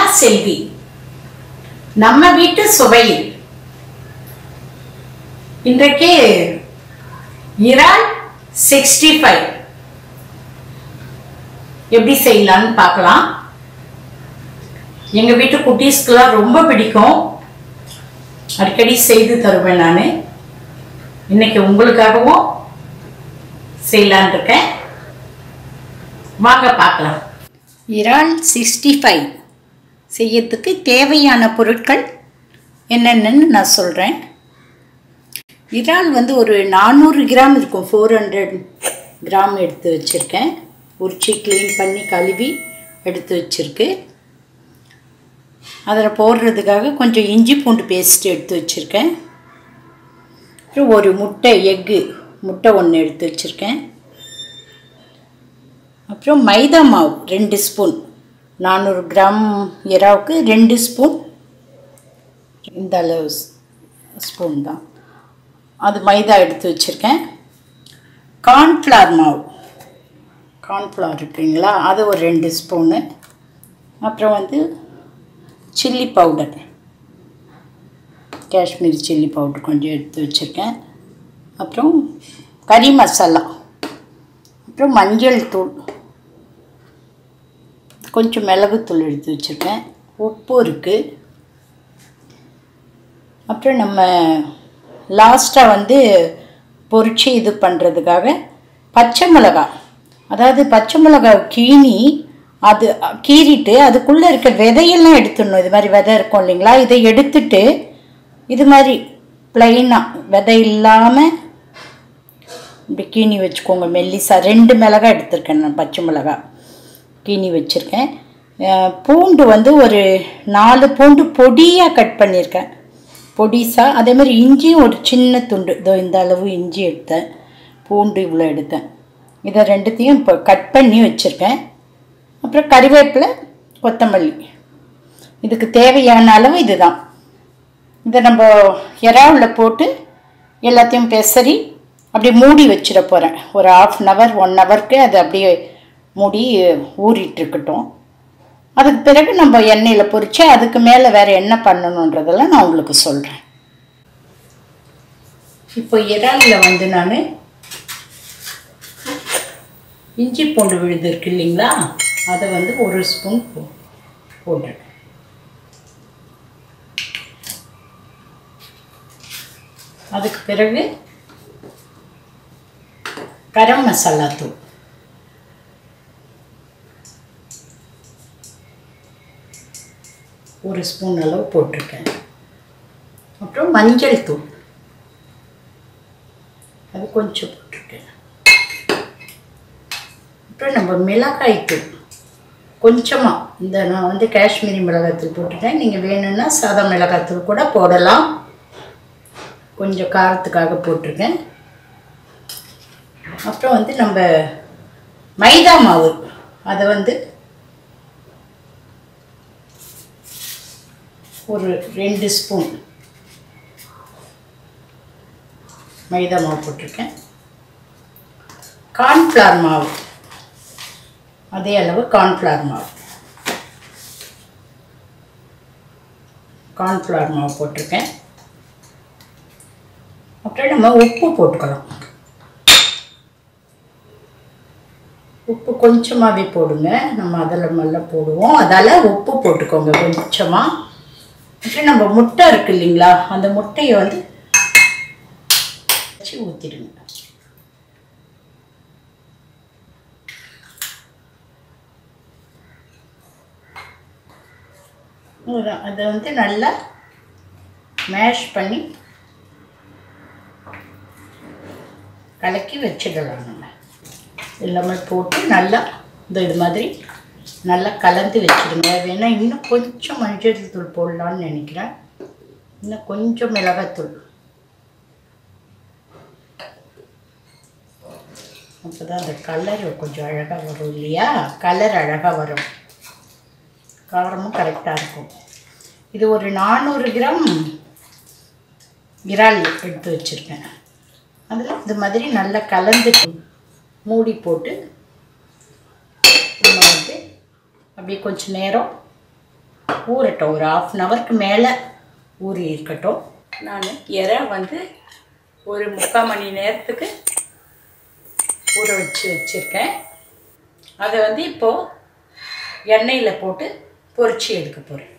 செல்வி நம்ம வீட்டு சுவையில் இன்றைக்கு இறால் சிக்ஸ்டி ஃபைவ் எப்படி செய்யலாம்னு பார்க்கலாம் எங்க வீட்டு குட்டீஸ்க்குலாம் ரொம்ப பிடிக்கும் அடிக்கடி செய்து தருவேன் நான் இன்னைக்கு உங்களுக்காகவும் செய்யலான் இருக்கேன் வாங்க பார்க்கலாம் இறால் சிக்ஸ்டி ஃபைவ் செய்யறதுக்கு தேவையான பொருட்கள் என்னென்னு நான் சொல்கிறேன் இறால் வந்து ஒரு நானூறு கிராம் இருக்கும் ஃபோர் ஹண்ட்ரட் கிராம் எடுத்து வச்சுருக்கேன் உரிச்சி க்ளீன் பண்ணி கழுவி எடுத்து வச்சுருக்கு அதில் போடுறதுக்காக கொஞ்சம் இஞ்சி பூண்டு பேஸ்ட் எடுத்து வச்சுருக்கேன் அப்புறம் ஒரு முட்டை எக்கு முட்டை ஒன்று எடுத்து வச்சுருக்கேன் அப்புறம் மைதா மாவு ரெண்டு ஸ்பூன் நானூறு கிராம் இறாவுக்கு ரெண்டு ஸ்பூன் இந்த அளவு ஸ்பூன் தான் அது மைதா எடுத்து வச்சுருக்கேன் கார்ன்ஃப்ளவர் மாவு கார்ன்ஃப்ளவர் இருக்குங்களா அது ஒரு ரெண்டு ஸ்பூனு அப்புறம் வந்து chilli powder Kashmiri chilli powder கொஞ்சம் எடுத்து வச்சுருக்கேன் அப்புறம் கறி மசாலா அப்புறம் மஞ்சள் தூள் கொஞ்சம் மிளகுத்தூள் எடுத்து வச்சுருக்கேன் உப்பு இருக்குது அப்புறம் நம்ம லாஸ்ட்டாக வந்து பொரிச்சு இது பண்ணுறதுக்காக பச்சை மிளகா அதாவது பச்சை மிளகா கீனி அது கீறிட்டு அதுக்குள்ளே இருக்க விதையெல்லாம் எடுத்துடணும் இது மாதிரி விதை இருக்கும் இல்லைங்களா இதை எடுத்துட்டு இது மாதிரி ப்ளைனாக விதை இல்லாமல் இப்படி கீனி வச்சுக்கோங்க மெல்லிசா ரெண்டு மிளகா எடுத்திருக்கேன் நான் பச்சை மிளகா கீனி வச்சுருக்கேன் பூண்டு வந்து ஒரு நாலு பூண்டு பொடியாக கட் பண்ணியிருக்கேன் பொடிசாக அதே மாதிரி இஞ்சியும் ஒரு சின்ன துண்டு இதோ இந்த அளவு இஞ்சி எடுத்தேன் பூண்டு இவ்வளோ எடுத்தேன் இதை ரெண்டுத்தையும் இப்போ கட் பண்ணி வச்சுருக்கேன் அப்புறம் கறிவேப்பிலை கொத்தமல்லி இதுக்கு தேவையான அளவு இதுதான் இதை நம்ம இறாவில் போட்டு எல்லாத்தையும் பெசரி அப்படியே மூடி வச்சிட போகிறேன் ஒரு ஆஃப் அன் ஹவர் ஒன் ஹவருக்கு அது அப்படியே மூடி ஊறிட்டு இருக்கட்டும் அதுக்கு பிறகு நம்ம எண்ணெயில் பொரித்து அதுக்கு மேலே வேறு என்ன பண்ணணுன்றதெல்லாம் நான் உங்களுக்கு சொல்கிறேன் இப்போ இறாலில் வந்து நான் இஞ்சி பூண்டு விழுது இருக்கு இல்லைங்களா அதை வந்து ஒரு ஸ்பூன் போ போடுறேன் அதுக்கு பிறகு கரம் மசாலா தூள் ஒரு ஸ்பூன் அளவு போட்டிருக்கேன் அப்புறம் மஞ்சள் தூள் அது கொஞ்சம் போட்டிருக்கேன் அப்புறம் நம்ம மிளகாய் தூள் கொஞ்சமாக இந்த நான் வந்து காஷ்மீரி மிளகாய்த்தூள் போட்டுட்டேன் நீங்கள் வேணும்னா சாதா மிளகாய்த்தூள் கூட போடலாம் கொஞ்சம் காரத்துக்காக போட்டிருக்கேன் அப்புறம் வந்து நம்ம மைதா மாவு அதை வந்து ஒரு ரெண்டு ஸ்பூன் மைதா மாவு போட்டிருக்கேன் கார்ன்ஃப்ளவர் மாவு அதே அளவு கார்ன்ஃப்ளவர் மாவு கார்ன்ஃப்ளவர் மாவு போட்டிருக்கேன் அப்புறம் நம்ம உப்பு போட்டுக்கலாம் உப்பு கொஞ்சமாகவே போடுங்க நம்ம அதில் மெல்ல போடுவோம் அதால் உப்பு போட்டுக்கோங்க கொஞ்சமாக அப்புறம் நம்ம முட்டை இருக்கு இல்லைங்களா அந்த முட்டையை வந்து வச்சு ஊற்றிடுங்க அதை வந்து நல்லா மேஷ் பண்ணி கலக்கி வச்சிடலாம் நம்ம எல்லாமே போட்டு நல்லா இந்த இது மாதிரி நல்லா கலந்து வச்சுடுங்க வேணா இன்னும் கொஞ்சம் மஞ்சள் தூள் போடலான்னு நினைக்கிறேன் இன்னும் கொஞ்சம் மிளகாத்தூள் அப்போ தான் அந்த கலர் கொஞ்சம் அழகாக வரும் இல்லையா கலர் அழகாக வரும் காரமும் கரெக்டாக இருக்கும் இது ஒரு நானூறு கிராம் இறால் எடுத்து வச்சுருக்கேன் அதில் இது மாதிரி நல்லா கலந்து மூடி போட்டு நம்ம வந்து அப்படியே கொஞ்ச நேரம் ஊறட்டும் ஒரு ஆஃப் அன் ஹவருக்கு மேலே ஊறி இருக்கட்டும் நான் இறை வந்து ஒரு முக்கால் மணி நேரத்துக்கு ஊற வச்சு வச்சுருக்கேன் அதை வந்து இப்போது எண்ணெயில் போட்டு பொரிச்சு எடுக்க போகிறேன்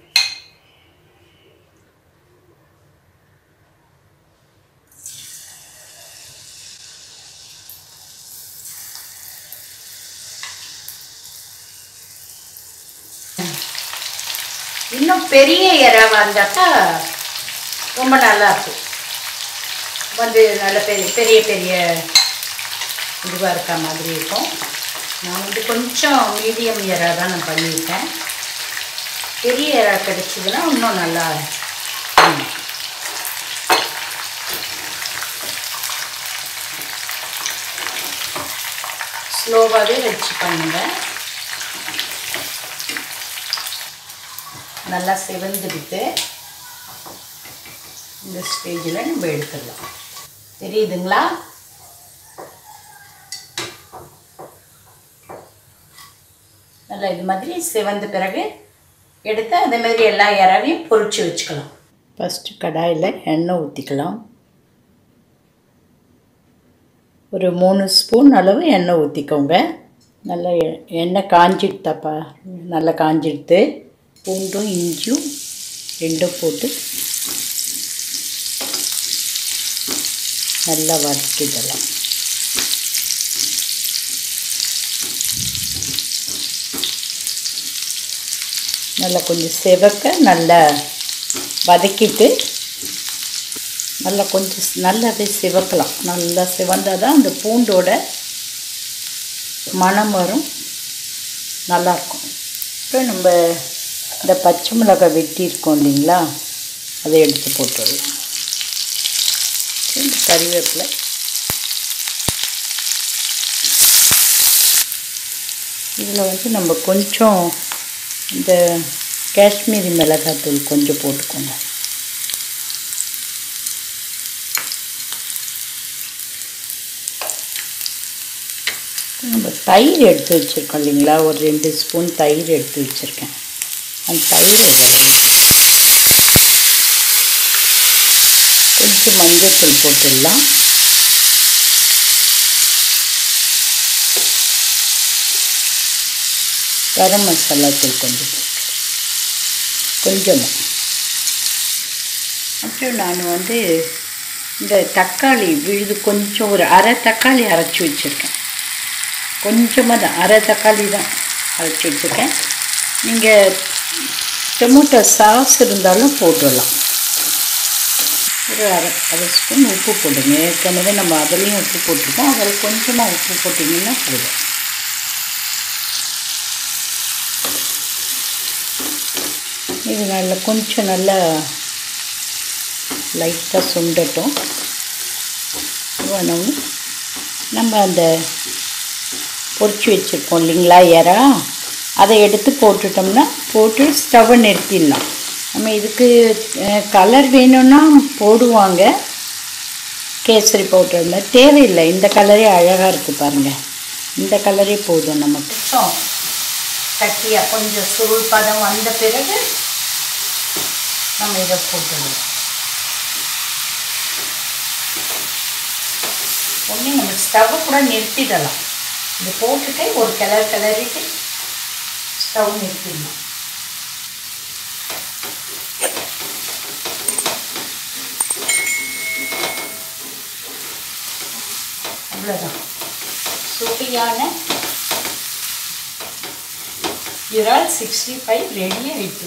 இன்னும் பெரிய இறாவா இருந்தாக்கா ரொம்ப நல்லா இருக்கும் வந்து நல்ல பெரிய பெரிய பெரிய இதுவாக இருக்க மாதிரி இருக்கும் நான் வந்து கொஞ்சம் மீடியம் இறா தான் நான் பண்ணியிருக்கேன் பெரிய இறா கிடைச்சதுன்னா இன்னும் நல்லா இருக்கும். ஸ்லோவாகவே வச்சு பண்ணுங்கள் நல்லா செவந்துடுத்து இந்த ஸ்டேஜில் நம்ம எடுத்துடலாம் தெரியுதுங்களா நல்லா இது மாதிரி சிவந்த பிறகு எடுத்து அதே மாதிரி எல்லா இறாவையும் பொரிச்சு வச்சுக்கலாம் ஃபஸ்ட்டு கடாயில் எண்ணெய் ஊற்றிக்கலாம் ஒரு மூணு ஸ்பூன் அளவு எண்ணெய் ஊற்றிக்கோங்க நல்லா எ- எண்ணெய் காஞ்சிடுத்தாப்பா நல்லா காஞ்சிடுத்து பூண்டும் இஞ்சியும் ரெண்டும் போட்டு நல்லா வதக்கிடலாம் நல்லா கொஞ்சம் செவக்க நல்லா வதக்கிட்டு நல்லா கொஞ்சம் ஸ்- நல்லாவே சிவக்கலாம் நல்லா சிவந்தால் தான் அந்த பூண்டோட மணம் வரும் நல்லாயிருக்கும் அப்புறம் நம்ம இந்த பச்சை மிளகாய் வெட்டி இருக்கோம் இல்லைங்களா அதை எடுத்து போட்டுடலாம் இந்த கறிவேப்பிலை இதில் வந்து நம்ம கொஞ்சம் இந்த காஷ்மீரி மிளகாத்தூள் கொஞ்சம் போட்டுக்கோங்க நம்ம தயிர் எடுத்து வச்சுருக்கோம் இல்லைங்களா ஒரு ரெண்டு ஸ்பூன் தயிர் எடுத்து வச்சுருக்கேன் அந்த தயிர் இதில் ஊத்தி. கொஞ்சம் மஞ்சத்தூள் போட்டுடலாம் கரம் மசாலா தூள் கொஞ்சம் போட்டு கொஞ்சமாக அப்புறம் நான் வந்து இந்த தக்காளி விழுது கொஞ்சம் ஒரு அரை தக்காளி அரைச்சி வச்சுருக்கேன் கொஞ்சமாக தான் அரை தக்காளி தான் அரைச்சி வச்சுருக்கேன் நீங்கள் டொமேட்டோ சாஸ் இருந்தாலும் போட்டுடலாம் ஒரு அரை அரை ஸ்பூன் உப்பு போடுங்க ஏற்கனவே நம்ம அதுலேயும் உப்பு போட்டிருக்கோம் அதில் கொஞ்சமாக உப்பு போட்டிங்கன்னா போதும் இது நல்லா கொஞ்சம் நல்லா லைட்டாக சுண்டட்டும் வேணும்னு நம்ம அந்த பொரிச்சு வச்சுருக்கோம் இல்லைங்களா இறா அதை எடுத்து போட்டுட்டோம்னா போட்டு ஸ்டவ்வை நிறுத்திடலாம் நம்ம இதுக்கு கலர் வேணும்னா போடுவாங்க கேசரி பவுடர் மாதிரி தேவையில்லை இந்த கலரே அழகாக இருக்குது பாருங்கள் இந்த கலரே போதும் நமக்கு கட்டியாக கொஞ்சம் சுருள் பதம் வந்த பிறகு நம்ம இதை போட்டுடலாம் ஒன்று நம்ம ஸ்டவ்வை கூட நிறுத்திடலாம் இது போட்டுட்டு ஒரு கிளறு கிளறிட்டு ஸ்டவ் நிறுத்திடலாம் அவ்வளோதான் சுவையான இறால் சிக்ஸ்டி ஃபைவ் ரெடி ஆயிடுச்சு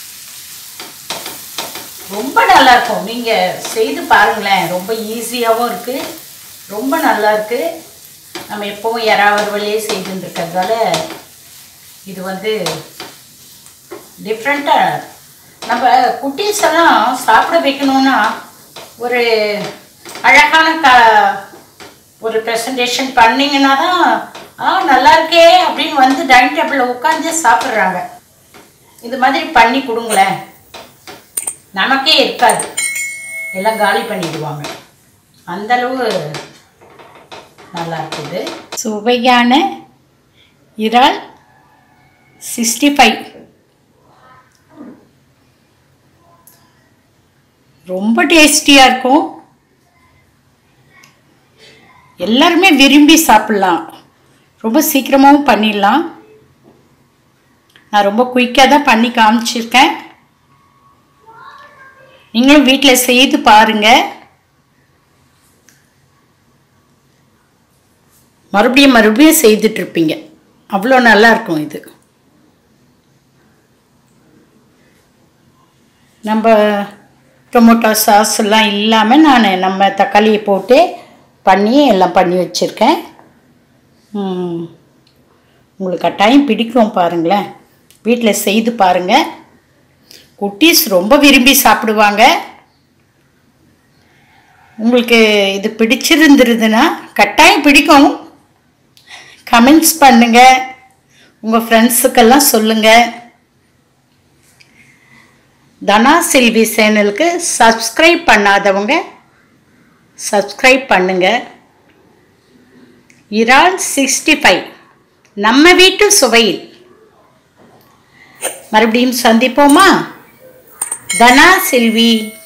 ரொம்ப நல்லா இருக்கும் நீங்கள் செய்து பாருங்களேன் ரொம்ப ஈஸியாகவும் இருக்குது ரொம்ப நல்லா இருக்குது நம்ம எப்போவும் இறா வறுவலையே செய்துன்னு இருக்கிறதால இது வந்து டிஃப்ரெண்ட்டாக நம்ம குட்டீஸ் எல்லாம் சாப்பிட வைக்கணும்னா ஒரு அழகான க ஒரு ப்ரெசன்டேஷன் பண்ணிங்கன்னா தான் ஆ நல்லா இருக்கே அப்படின்னு வந்து டைனிங் டேபிளில் உட்காந்து சாப்பிட்றாங்க இது மாதிரி பண்ணி கொடுங்களேன் நமக்கே இருக்காது எல்லாம் காலி பண்ணிடுவாங்க அந்த அளவு நல்லா இருக்குது சுவையான இறால் சிக்ஸ்டி ஃபைவ் ரொம்ப டேஸ்டியாக இருக்கும் எல்லாருமே விரும்பி சாப்பிட்லாம் ரொம்ப சீக்கிரமாகவும் பண்ணிடலாம் நான் ரொம்ப குயிக்காக தான் பண்ணி காமிச்சிருக்கேன் நீங்களும் வீட்டில் செய்து பாருங்கள் மறுபடியும் மறுபடியும் செய்துட்ருப்பீங்க அவ்வளோ நல்லா இருக்கும் இது நம்ம டொமேட்டோ சாஸ் எல்லாம் இல்லாமல் நான் நம்ம தக்காளியை போட்டு பண்ணி எல்லாம் பண்ணி வச்சுருக்கேன் ம், உங்களுக்கு கட்டாயம் பிடிக்கும் பாருங்களேன் வீட்டில் செய்து பாருங்கள் குட்டீஸ் ரொம்ப விரும்பி சாப்பிடுவாங்க உங்களுக்கு இது பிடிச்சிருந்துருதுன்னா கட்டாயம் பிடிக்கும் கமெண்ட்ஸ் பண்ணுங்கள் உங்கள் ஃப்ரெண்ட்ஸுக்கெல்லாம் சொல்லுங்கள் தனா செல்வி சேனலுக்கு சப்ஸ்கிரைப் பண்ணாதவங்க சப்ஸ்கிரைப் பண்ணுங்க இறால் சிக்ஸ்டி ஃபைவ் நம்ம வீட்டு சுவையில் மறுபடியும் சந்திப்போமா தனா செல்வி